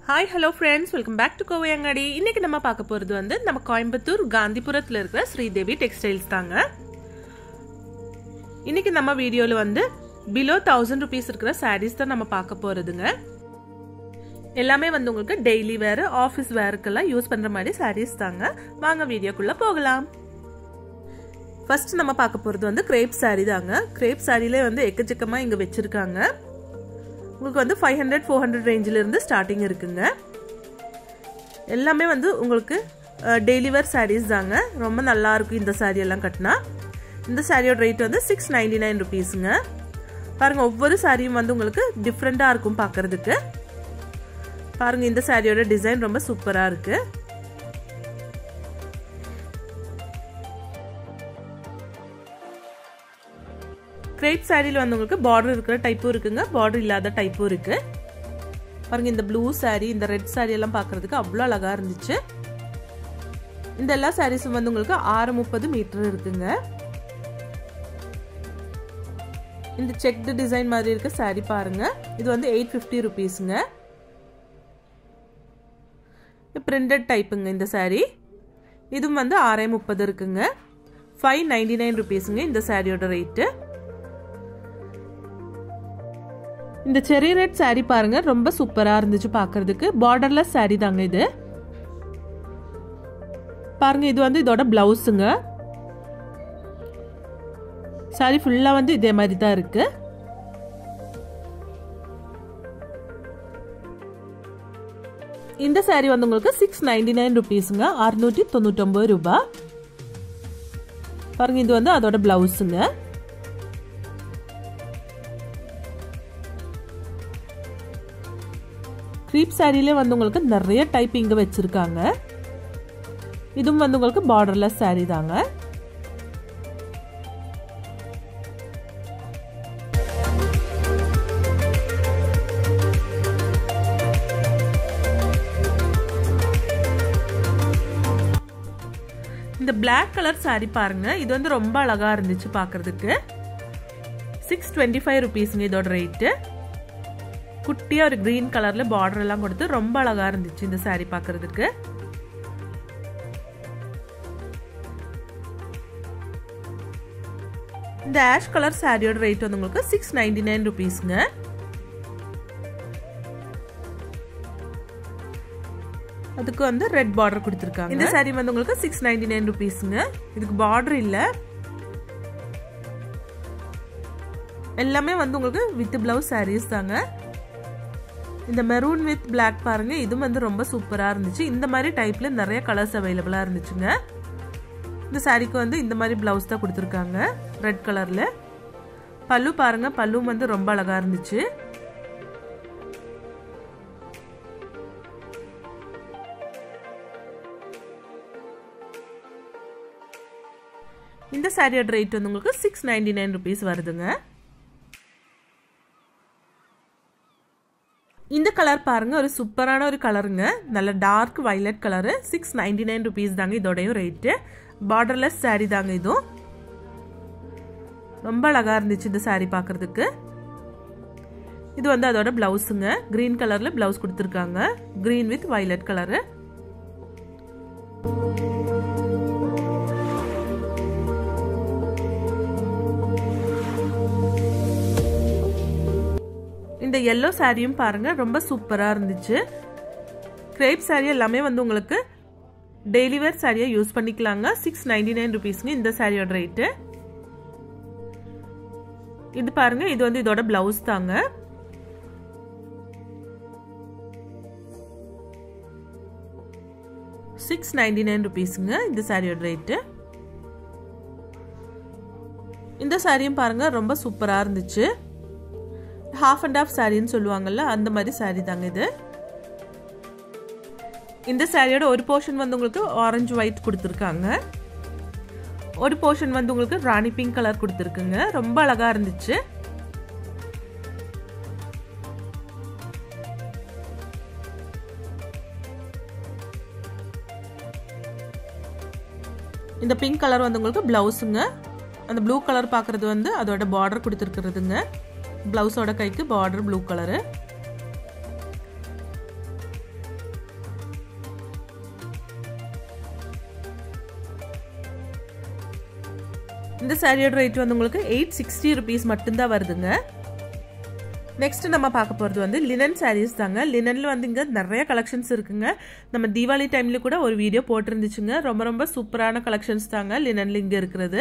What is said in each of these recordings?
hi hello friends welcome back to Kovai அங்காடி இன்னைக்கு நம்ம பார்க்க போகிறது வந்து நம்ம கோயம்புத்தூர் காந்திபுரத்தில் இருக்கிற ஸ்ரீதேவி டெக்ஸ்டைல்ஸ் தாங்க இன்னைக்கு நம்ம வீடியோவில் வந்து பிலோ தௌசண்ட் ருபீஸ் இருக்கிற சாரீஸ் தான் நம்ம பார்க்க போகிறதுங்க எல்லாமே வந்து உங்களுக்கு டெய்லி வேறு ஆஃபீஸ் வேருக்கெல்லாம் யூஸ் பண்ணுற மாதிரி சாரீஸ் தாங்க வாங்க வீடியோக்குள்ளே போகலாம் ஃபர்ஸ்ட் நம்ம பார்க்க போகிறது வந்து கிரேப் சாரீ தாங்க கிரேப் சாரிலே வந்து எக்கச்சக்கமாக இங்கே வச்சுருக்காங்க உங்களுக்கு வந்து ஃபைவ் ஹண்ட்ரட் ஃபோர் ஹண்ட்ரட் ரேஞ்சிலிருந்து ஸ்டார்டிங் இருக்குங்க எல்லாமே வந்து உங்களுக்கு டெய்லி வேர் சாரீஸ் தாங்க ரொம்ப நல்லா இருக்கும் இந்த சாரீ எல்லாம் கட்டினா இந்த சாரியோட ரேட் வந்து சிக்ஸ் நைன்டி நைன் ருபீஸுங்க பாருங்க ஒவ்வொரு சாரியும் வந்து உங்களுக்கு டிஃப்ரெண்ட்டாக இருக்கும் பார்க்கறதுக்கு பாருங்க இந்த சாரியோட டிசைன் ரொம்ப சூப்பராக இருக்குது கிரேப் சாரியில் வந்து உங்களுக்கு பார்டர் இருக்கிற டைப்பும் இருக்குங்க பார்டர் இல்லாத டைப்பும் இருக்கு பாருங்க இந்த ப்ளூ சாரி இந்த ரெட் சாரி எல்லாம் பார்க்கறதுக்கு அவ்வளோ அழகா இருந்துச்சு இந்த எல்லா சாரீஸும் வந்து உங்களுக்கு ஆறு முப்பது மீட்டர் இருக்குங்க இந்த செக்டு டிசைன் மாதிரி இருக்க சாரி பாருங்க இது வந்து எயிட் ஃபிஃப்டி ருபீஸுங்க பிரிண்டட் டைப்புங்க இந்த சாரி இதுவும் வந்து ஆறே முப்பது இருக்குங்க ஃபைவ் நைன்டி நைன் ருபீஸுங்க இந்த சாரியோட ரேட்டு இந்த செரி ரெட் சாரி பாருங்க ரொம்ப சூப்பரா இருந்துச்சு பாக்குறதுக்கு பார்டர்லெஸ் சாரி தாங்க இது பாருங்க இது வந்து இதோட பிளவுஸுங்க சாரி ஃபுல்லா வந்து இதே மாதிரி தான் இருக்கு இந்த சாரி வந்து உங்களுக்கு சிக்ஸ் நைன்டி நைன் ருபீஸுங்க அறுநூற்றி தொண்ணூற்றொம்பது ரூபாய் பாருங்க இது வந்து அதோட பிளவுஸுங்க க்ரீப் சாரிலே வந்து உங்களுக்கு நிறைய டைப் இங்கே வச்சுருக்காங்க இதுவும் வந்து உங்களுக்கு பார்டர்லெஸ் சாரி தாங்க இந்த பிளாக் கலர் சாரி பாருங்க இது வந்து ரொம்ப அழகா இருந்துச்சு பார்க்கறதுக்கு சிக்ஸ் டுவெண்ட்டி ஃபைவ் ருபீஸுங்க இதோட ரேட்டு குட்டியாக ஒரு க்ரீன் கலரில் பார்டர் எல்லாம் கொடுத்து ரொம்ப அழகாக இருந்துச்சு இந்த சாரீ பார்க்குறதுக்கு இந்த ஆஷ் கலர் சாரியோட ரேட் வந்து உங்களுக்கு சிக்ஸ் நைன்டி நைன் ருபீஸுங்க அதுக்கு வந்து ரெட் பார்டர் கொடுத்துருக்காங்க இந்த சாரீ வந்து உங்களுக்கு சிக்ஸ் நைன்டி நைன் ருபீஸுங்க இதுக்கு பார்டர் இல்லை எல்லாமே வந்து உங்களுக்கு வித் பிளவுஸ் சாரீஸ் தாங்க இந்த மெரூன் வித் பிளாக் பாருங்க இதுவும் வந்து ரொம்ப சூப்பராக இருந்துச்சு இந்த மாதிரி டைப்ல நிறைய கலர்ஸ் அவைலபிளாக இருந்துச்சுங்க இந்த சாரீக்கு வந்து இந்த மாதிரி பிளவுஸ் தான் கொடுத்துருக்காங்க ரெட் கலர்ல பல்லு பாருங்க பல்லும் வந்து ரொம்ப அழகா இருந்துச்சு இந்த சாரியோட ரேட் வந்து உங்களுக்கு சிக்ஸ் நைன்டி நைன் ருபீஸ் வருதுங்க இந்த கலர் பாருங்க ஒரு சூப்பரான ஒரு கலருங்க நல்ல dark violet colour six ninety nine rupees தாங்க இதோடையும் ரேட்டு பார்டர்லெஸ் சாரீ தாங்க இதுவும் ரொம்ப அழகா இருந்துச்சு இந்த சாரீ பார்க்கறதுக்கு இது வந்து அதோட பிளவுஸுங்க கிரீன் கலர்ல பிளவுஸ் கொடுத்துருக்காங்க கிரீன் வித் வைலட் கலரு இந்த எல்லோ சாரியும் பாருங்க ரொம்ப சூப்பராக இருந்துச்சு கிரேப் சாரி எல்லாமே வந்து உங்களுக்கு டெய்லி வேர் சாரியை யூஸ் பண்ணிக்கலாங்க சிக்ஸ் நைன்டி நைன் ருபீஸ்ங்க இந்த சாரியோட ரேட்டு இது பாருங்க இது வந்து இதோட பிளவுஸ் தாங்க சிக்ஸ் நைன்டி நைன் ருபீஸுங்க இந்த சாரியோட ரேட்டு இந்த சாரியும் பாருங்க ரொம்ப சூப்பராக இருந்துச்சு ஹாஃப் அண்ட் ஆஃப் சாரின்னு சொல்லுவாங்கல்ல அந்த மாதிரி சாரி தாங்க இது இந்த சாரியோட ஒரு போர்ஷன் வந்து உங்களுக்கு ஆரஞ்சு ஒயிட் கொடுத்துருக்காங்க ஒரு போர்ஷன் வந்து உங்களுக்கு ராணி பிங்க் கலர் கொடுத்துருக்குங்க ரொம்ப அழகா இருந்துச்சு இந்த பிங்க் கலர் வந்து உங்களுக்கு பிளவுஸுங்க அந்த ப்ளூ கலர் பார்க்குறது வந்து அதோட பார்டர் கொடுத்துருக்குறதுங்க ப்ளவுஸோட கைக்கு பார்டர் ப்ளூ கலரு இந்த சாரியோட ரேட் வந்து உங்களுக்கு எயிட் சிக்ஸ்டி ருபீஸ் மட்டும்தான் வருதுங்க நெக்ஸ்ட் நம்ம பார்க்க போகிறது வந்து லினன் சாரீஸ் தாங்க லினனில் வந்து இங்கே நிறைய கலெக்ஷன்ஸ் இருக்குங்க நம்ம தீபாவளி டைமில் கூட ஒரு வீடியோ போட்டிருந்துச்சுங்க ரொம்ப ரொம்ப சூப்பரான கலெக்ஷன்ஸ் தாங்க லினனில் இங்கே இருக்கிறது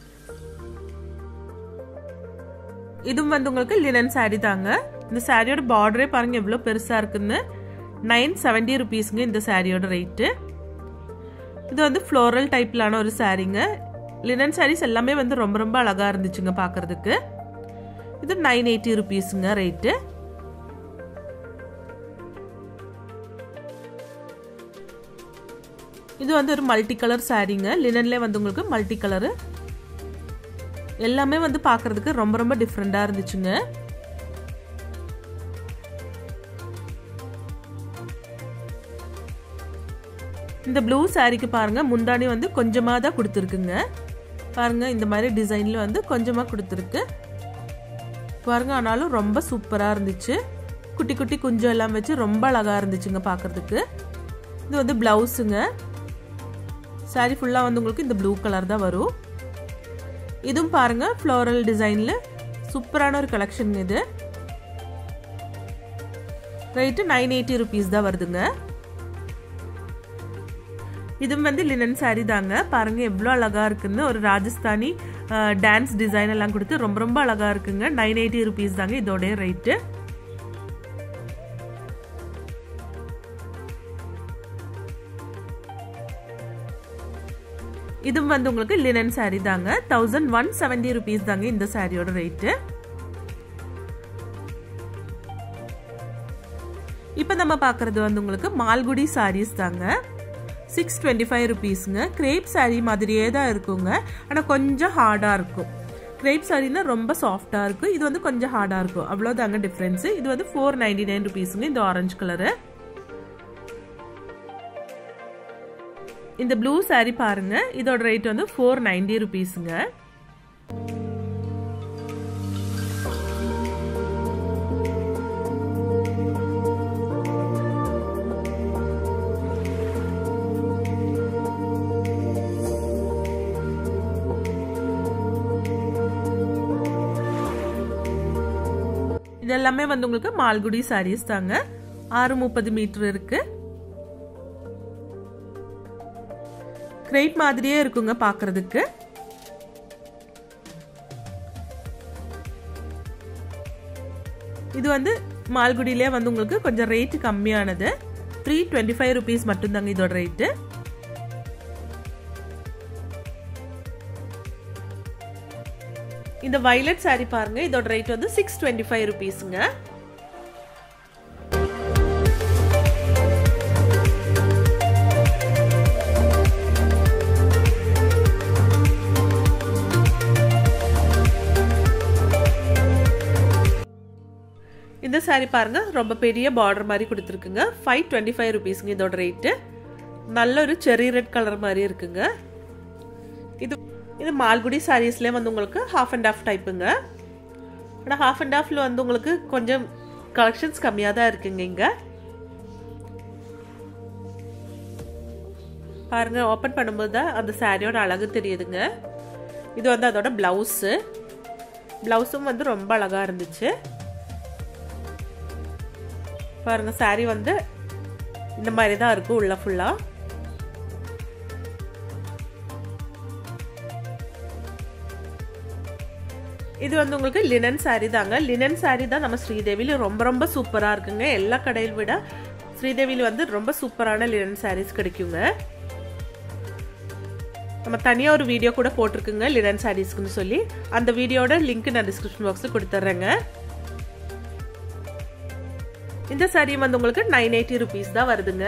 இதுவும் வந்து உங்களுக்கு லினன் சாரீ தாங்க இந்த சாரியோட பார்டரே பாருங்க எவ்வளோ பெருசாக இருக்குன்னு நைன் செவன்டி ருபீஸுங்க இந்த சாரியோட ரேட்டு இது வந்து ஃப்ளோரல் டைப்லான ஒரு சாரீங்க லினன் சாரீஸ் எல்லாமே வந்து ரொம்ப ரொம்ப அழகாக இருந்துச்சுங்க பார்க்குறதுக்கு இது நைன் எயிட்டி ருபீஸுங்க ரேட்டு இது வந்து ஒரு மல்டி கலர் சாரீங்க லினன்லேயே வந்து உங்களுக்கு மல்டி கலரு எல்லாமே வந்து பார்க்கறதுக்கு ரொம்ப ரொம்ப டிஃப்ரெண்டாக இருந்துச்சுங்க இந்த ப்ளூ சாரீக்கு பாருங்க முந்தானி வந்து கொஞ்சமாக தான் கொடுத்துருக்குங்க பாருங்க இந்த மாதிரி டிசைனில் வந்து கொஞ்சமாக கொடுத்துருக்கு பாருங்க ஆனாலும் ரொம்ப சூப்பராக இருந்துச்சு குட்டி குட்டி குஞ்சம் எல்லாம் வச்சு ரொம்ப அழகாக இருந்துச்சுங்க பார்க்கறதுக்கு இது வந்து ப்ளவுஸுங்க சாரி ஃபுல்லாக வந்து உங்களுக்கு இந்த ப்ளூ கலர் தான் வரும் இதுவும் பாருங்க ஃப்ளோரல் டிசைனில் சூப்பரான ஒரு கலெக்ஷன் இது ரேட்டு நைன் எயிட்டி ருபீஸ் தான் வருதுங்க இதுவும் வந்து லினன் சாரீ தாங்க பாருங்க எவ்வளோ அழகா இருக்குன்னு ஒரு ராஜஸ்தானி டான்ஸ் டிசைன் எல்லாம் கொடுத்து ரொம்ப ரொம்ப அழகா இருக்குங்க நைன் எயிட்டி ருபீஸ் தாங்க இதோடைய ரேட்டு இதுவும் வந்து உங்களுக்கு லினன் சாரீ தாங்க தௌசண்ட் ஒன் செவன்டி ருபீஸ் தாங்க இந்த சாரியோட ரேட்டு இப்போ நம்ம பார்க்குறது வந்து உங்களுக்கு மால்குடி சாரீஸ் தாங்க சிக்ஸ் டுவெண்ட்டி ஃபைவ் ருபீஸுங்க கிரேப் சாரீ மாதிரியே தான் இருக்குங்க ஆனால் கொஞ்சம் ஹார்டாக இருக்கும் கிரேப் சாரீனா ரொம்ப சாஃப்டாக இருக்கும் இது வந்து கொஞ்சம் ஹார்டாக இருக்கும் அவ்வளோதாங்க டிஃப்ரென்ஸு இது வந்து ஃபோர் நைன்டி நைன் ருபீஸுங்க இந்த ஆரஞ்சு கலரு இந்த ப்ளூ சாரீ பாருங்க இதோட ரேட் வந்து ஃபோர் நைன்டி ருபீஸுங்க இது எல்லாமே வந்து உங்களுக்கு மால்குடி சாரீஸ் தாங்க ஆறு முப்பது மீட்டர் இருக்கு கிரேப் மாதிரியே இருக்குங்க பாக்குறதுக்கு இது வந்து மால்குடியிலே வந்து உங்களுக்கு கொஞ்சம் ரேட்டு கம்மியானது த்ரீ டுவெண்ட்டி ஃபைவ் ருபீஸ் மட்டும்தாங்க இதோட ரேட்டு இந்த வைலட் சாரி பாருங்க இதோட ரேட் வந்து சிக்ஸ் டுவெண்ட்டி ஃபைவ் ருபீஸுங்க இந்த சாரி பாருங்க ரொம்ப பெரிய பார்டர் மாதிரி கொடுத்துருக்குங்க ஃபைவ் டுவெண்ட்டி ஃபைவ் ருபீஸுங்க இதோட ரேட்டு நல்ல ஒரு செரி ரெட் கலர் மாதிரி இருக்குங்க இது இது மால்குடி சாரீஸ்லேயே வந்து உங்களுக்கு ஹாஃப் அண்ட் ஆஃப் டைப்புங்க ஆனால் ஹாஃப் அண்ட் ஆஃபில் வந்து உங்களுக்கு கொஞ்சம் கலெக்ஷன்ஸ் கம்மியாக தான் இருக்குங்க இங்கே பாருங்க ஓப்பன் பண்ணும்போது தான் அந்த சாரியோட அழகு தெரியுதுங்க இது வந்து அதோட ப்ளவுஸு ப்ளவுஸும் வந்து ரொம்ப அழகாக இருந்துச்சு பாருங்க சாரி வந்து இந்த மாதிரி தான் இருக்கும் உள்ள ஃபுல்லாக இது வந்து உங்களுக்கு லினன் சாரி தாங்க லினன் சாரி தான் நம்ம ஸ்ரீதேவியில் ரொம்ப ரொம்ப சூப்பராக இருக்குங்க எல்லா கடையில் விட ஸ்ரீதேவியில் வந்து ரொம்ப சூப்பரான லினன் சாரீஸ் கிடைக்குங்க நம்ம தனியாக ஒரு வீடியோ கூட போட்டிருக்குங்க லினன் சாரீஸ்க்குன்னு சொல்லி அந்த வீடியோட லிங்க் நான் டிஸ்கிரிப்ஷன் பாக்ஸில் கொடுத்துட்றேங்க இந்த சாரி வந்து உங்களுக்கு நைன் எயிட்டி ருபீஸ் தான் வருதுங்க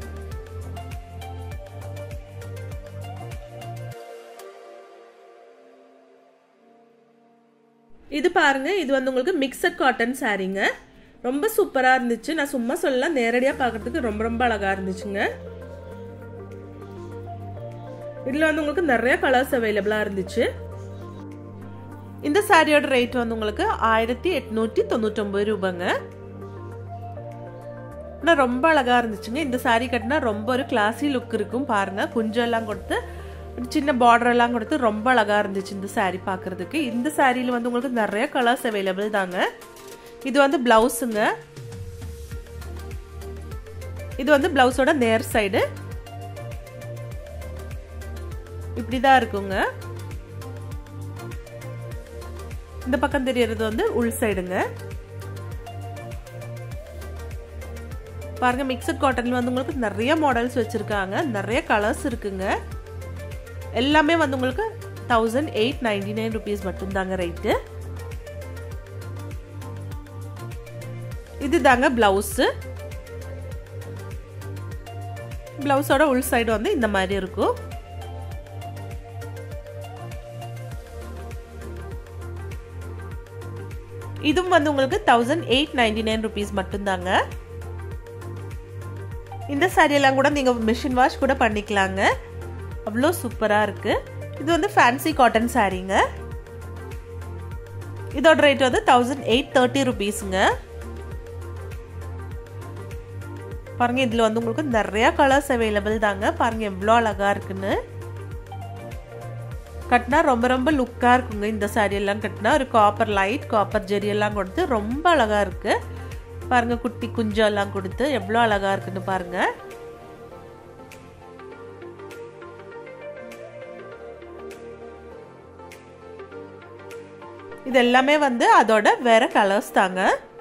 இது பாருங்க இது வந்து உங்களுக்கு மிக்சட் காட்டன் சாரீங்க ரொம்ப சூப்பராக இருந்துச்சு நான் சும்மா சொல்லலாம் நேரடியாக பார்க்கறதுக்கு ரொம்ப ரொம்ப அழகாக இருந்துச்சுங்க இதில் வந்து உங்களுக்கு நிறைய கலர்ஸ் அவைலபிளாக இருந்துச்சு இந்த சாரியோட ரேட் வந்து உங்களுக்கு ஆயிரத்தி எட்நூற்றி தொண்ணூற்றொம்பது ரூபாங்க ஆனால் ரொம்ப அழகாக இருந்துச்சுங்க இந்த சாரீ கட்டினா ரொம்ப ஒரு கிளாஸி லுக் இருக்கும் பாருங்கள் குஞ்செல்லாம் கொடுத்து சின்ன பார்டர் எல்லாம் கொடுத்து ரொம்ப அழகா இருந்துச்சு இந்த சாரீ பார்க்கறதுக்கு இந்த சாரியில் வந்து உங்களுக்கு நிறைய கலர்ஸ் அவைலபிள் தாங்க இது வந்து பிளவுஸுங்க இது வந்து பிளவுஸோட நேர் சைடு இப்படிதான் இருக்குங்க இந்த பக்கம் தெரியறது வந்து உள் சைடுங்க பாருங்க மிக்சட் காட்டன்ல வந்து உங்களுக்கு நிறைய மாடல்ஸ் வச்சிருக்காங்க நிறைய கலர்ஸ் இருக்குங்க எல்லாமே வந்து உங்களுக்கு thousand eight ninety nine rupees மட்டும்தாங்க ரேட்டு இது தாங்க பிளவுஸு பிளவுஸோட உள் சைடு வந்து இந்த மாதிரி இருக்கும் இதுவும் வந்து உங்களுக்கு thousand eight ninety nine rupees மட்டும்தாங்க இந்த சாரியெல்லாம் கூட நீங்கள் மிஷின் வாஷ் கூட பண்ணிக்கலாங்க அவ்வளோ சூப்பராக இருக்குது இது வந்து ஃபேன்சி காட்டன் சாரீங்க இதோட ரேட் வந்து தௌசண்ட் எயிட் தேர்ட்டி ருபீஸுங்க பாருங்க இதில் வந்து உங்களுக்கு நிறைய கலர்ஸ் அவைலபிள் தாங்க பாருங்க எவ்வளோ அழகா இருக்குன்னு கட்டினா ரொம்ப ரொம்ப லுக்காக இருக்குங்க இந்த சாரி எல்லாம் கட்டினா ஒரு காப்பர் லைட் காப்பர் ஜெரி எல்லாம் கொடுத்து ரொம்ப அழகா இருக்கு பாருங்க குட்டி குஞ்சம் எல்லாம் கொடுத்து எவ்வளோ அழகா இருக்குன்னு பாருங்க இது எல்லாமே வந்து அதோட வேற கலர்ஸ் தாங்க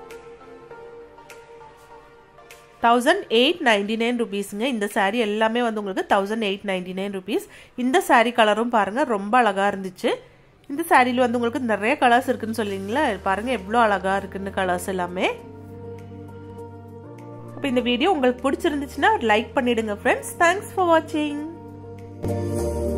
தௌசண்ட் எயிட் நைன்டி நைன் ருபீஸுங்க இந்த சாரீ எல்லாமே வந்து உங்களுக்கு thousand eight ninety nine rupees இந்த சாரீ கலரும் பாருங்கள் ரொம்ப அழகாக இருந்துச்சு இந்த சாரியில் வந்து உங்களுக்கு நிறைய கலர்ஸ் இருக்குன்னு சொல்லிங்களா பாருங்கள் எவ்வளோ அழகாக இருக்குன்னு கலர்ஸ் எல்லாமே அப்போ இந்த வீடியோ உங்களுக்கு பிடிச்சிருந்துச்சுன்னா லைக் பண்ணிடுங்க ஃப்ரெண்ட்ஸ் தேங்க்ஸ் ஃபார் வாட்சிங்